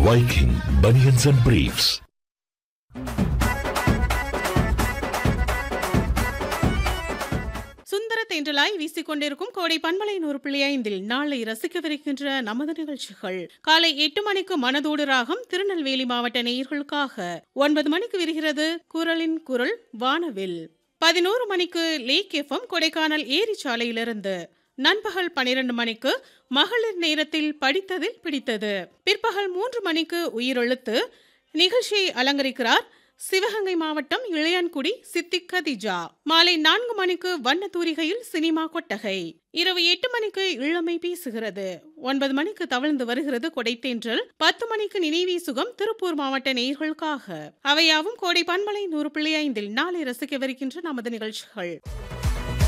Viking Bunions and Briefs. சுந்தர தென்றலாய் வீசிக்கொண்டிருக்கும் கோடை பண்பலை நூறு புள்ளி ஐந்தில் நாளை ரசிக்கவிருக்கின்ற நமது நிகழ்ச்சிகள் காலை எட்டு மணிக்கு மனதோடு ராகம் திருநெல்வேலி மாவட்ட நேயர்களுக்காக ஒன்பது மணிக்கு விரிகிறது குரலின் குரல் வானவில் பதினோரு மணிக்கு லேக் எஃப்எம் கொடைக்கானல் ஏரிச்சாலையிலிருந்து நண்பகல் பனிரெண்டு மணிக்கு மகளிர் நேரத்தில் படித்ததில் பிடித்தது பிற்பகல் மூன்று மணிக்கு உயிரெழுத்து நிகழ்ச்சியை அலங்கரிக்கிறார் சிவகங்கை மாவட்டம் இளையான்குடி சித்திக் கதிஜா மாலை நான்கு மணிக்கு வண்ண தூரிகையில் சினிமா கொட்டகை இரவு எட்டு மணிக்கு இளமை பேசுகிறது ஒன்பது மணிக்கு தவழ்ந்து வருகிறது கொடைத்தேன்றல் பத்து மணிக்கு நினைவி சுகம் திருப்பூர் மாவட்ட நேயர்களுக்காக அவையாவும் கோடை பன்மலை நூறு புள்ளி ஐந்தில் நாளை ரசிக்கவிருக்கின்ற நமது நிகழ்ச்சிகள்